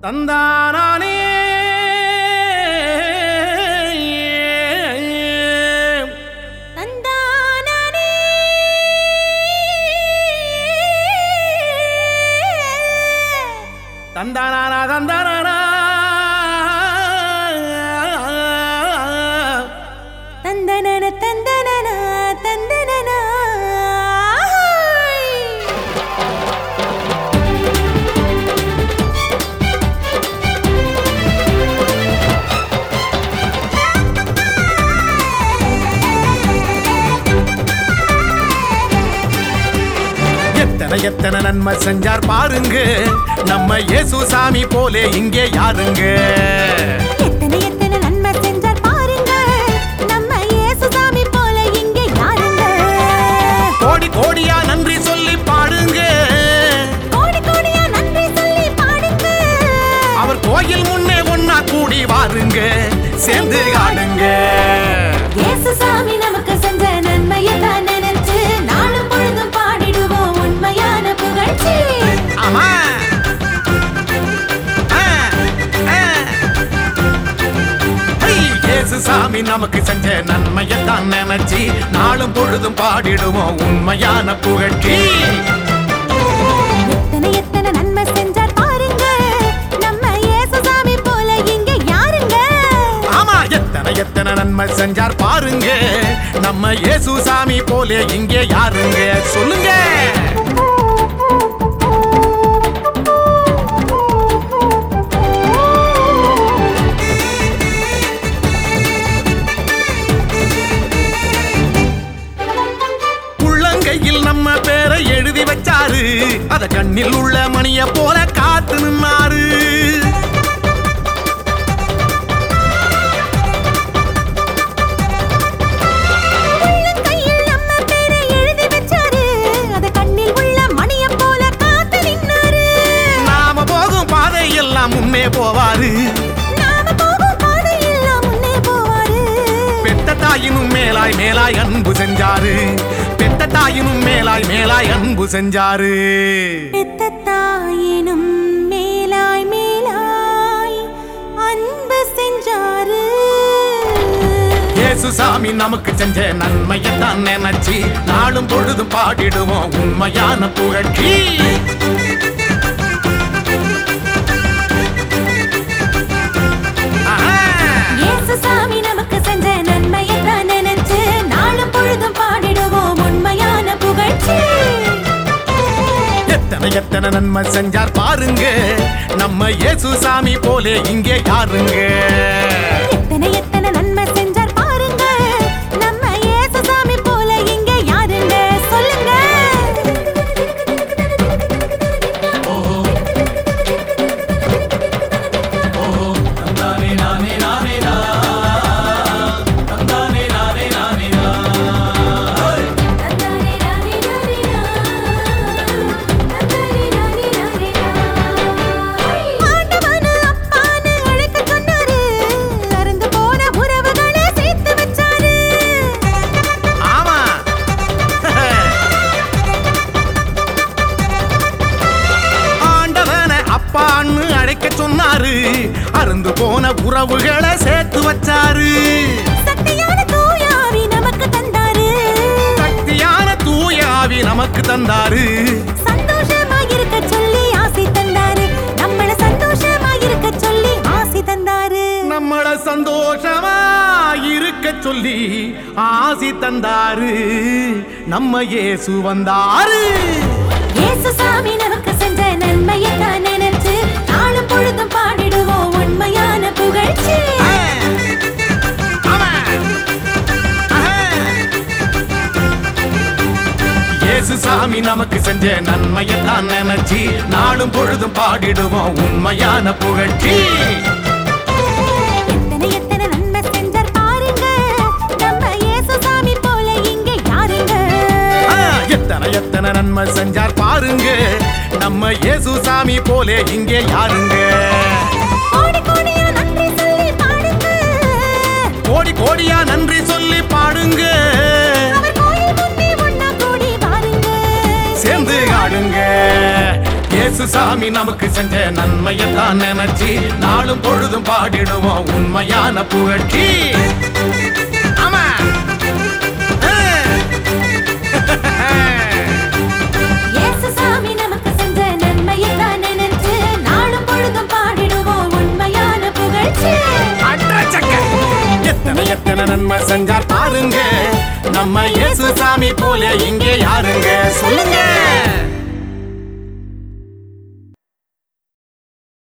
தந்தானே தந்தானே தந்தானா தந்தானா தந்தனன தந்தனன தந்தனன எத்தனை எத்தனை நன்மை செஞ்சார் பாருங்க நம்ம இயேசு சாமி போலே இங்கே யாருங்க எத்தனை எத்தனை நன்மை செஞ்சார் பாருங்க நம்ம இயேசுசாமி போல இங்க யாருங்க கோடி கோடியா நன்றி சொல்லி பாடுங்க கோடி கோடியா நன்றி சொல்லி பாடுங்க அவர் கோயில் முன்னே ஒன்னா கூடி வாருங்க சேர்ந்து ஆடுங்க இயேசுசாமி நமக்கு செஞ்ச நன்மையை தான் நினைச்சு நாளும் பொழுதும் பாடிடுவோம் உண்மையான புகழ்ச்சி ஆமா ஆ, ஆ. ஐ, இயேசு சாமி நமக்கு செஞ்ச நன்மையத்தான் நினைச்சு நாளும் பொழுதும் பாடிடுவோம் உண்மையான புகழ்ச்சி எத்தனை எத்தனை நன்மை செஞ்சார் பாருங்க நம்ம இயேசுசாமி போல இங்க யாருங்க ஆமா எத்தனை எத்தனை நன்மை செஞ்சார் பாருங்க நம்ம இயேசு சாமி போலே இங்கே யாருங்க சொல்லுங்க உள்ளங்கையில் நம்ம பேரை எழுதி வச்சாரு அத கண்ணில் உள்ள மணிய போல காத்து நின்னாரு உள்ளங்கையில் நம்ம பேரை எழுதி வச்சாரு அத கண்ணில் உள்ள மணியைப் போல காத்து நின்னாரு நாம போகும் பாதை எல்லாம் முன்னே போவாரு நாம போகும் பாதையெல்லாம் முன்னே போவாரு பெத்த தாயினும் மேலாய் மேலாய் அன்பு செஞ்சாரு பெத்த தாயினும் மேலாய் மேலாய் அன்பு செஞ்சாரு பெத்த தாயினும் மேலாய் மேலாய் அன்பு செஞ்சாரு இயேசு சாமி நமக்கு செஞ்ச நன்மையை தான் நினைச்சு நாளும் பொழுதும் பாடிடுவோம் உண்மையான புகழ்ச்சி ஆஹா. இயேசுசாமி நமக்கு செஞ்ச நன்மையை தான் நினைச்சு நாளும் பொழுதும் பாடிடுவோம் உண்மையான புகழ்ச்சி எத்தனை எத்தனை நன்மை செஞ்சார் பாருங்க நம்ம இயேசு சாமி போலே இங்கே யாருங்க எத்தனை எத்தனை நன்மை செஞ்சார் பாருங்க நம்ம இயேசுசாமி போல இங்க யாருங்க சொல்லுங்க ஆண்டவனு அப்பான்னு அழைக்க சொன்னாரு அருந்து போன உறவுகளை சேர்த்து வச்சாரு ஆமா ஆண்டவனை அப்பான்னு அழைக்க சொன்னாரு அருந்து போன உறவுகளை சேர்த்து வச்சாரு சக்தியான தூயாவி நமக்கு தந்தாரு சக்தியான தூயாவி நமக்கு தந்தாரு சந்தோஷமா இருக்க சொல்லி ஆசை தந்தாரு நம்மள சந்தோஷமா இருக்க சொல்லி ஆசை தந்தாரு நம்மள சந்தோஷமா இருக்க சொல்லி ஆசி தந்தாரு நம்ம இயேசு வந்தாரு இயேசு சாமி நமக்கு செஞ்ச நன்மையை தான் நினைச்சு நாளும் பொழுதும் பாடிடுவோம் உண்மையான புகழ்ச்சி ஆமா. ஆஹா. இயேசு சாமி நமக்கு செஞ்ச நன்மையை தான் நினைச்சு நாளும் பொழுதும் பாடிடுவோம் உண்மையான புகழ்ச்சி எத்தனை எத்தனை நன்மை செஞ்சார் பாருங்க நம்ம இயேசு சாமி போல இங்க யாருங்க ஆ, எத்தனை எத்தனை நன்மை செஞ்சார் பாருங்க நம்ம இயேசு சாமி போலே இங்கே யாருங்க கோடி கோடியா நன்றி சொல்லி பாடுங்க கோடி கோடியா நன்றி சொல்லி பாடுங்க அவர் கோயில் முன்னே ஒண்ணா கூடி பாருங்க சேர்ந்து ஆடுங்க இயேசு சாமி நமக்கு செஞ்ச நன்மையத்தான் நினைச்சு நாளும் பொழுதும் பாடிடுவோம் உண்மையான புகழ்ச்சி ஆமா இயேசு சாமி நமக்கு செஞ்ச நன்மையெல்லாம் நினைச்சு நாளும் பொழுதும் பாடிடுவோம் உண்மையான புகழ்ச்சி அட்ரச்சக்க. எத்தனை எத்தனை நன்மை செஞ்சார் பாருங்க நம்ம இயேசு சாமி போல இங்கே யாருங்க சொல்லுங்க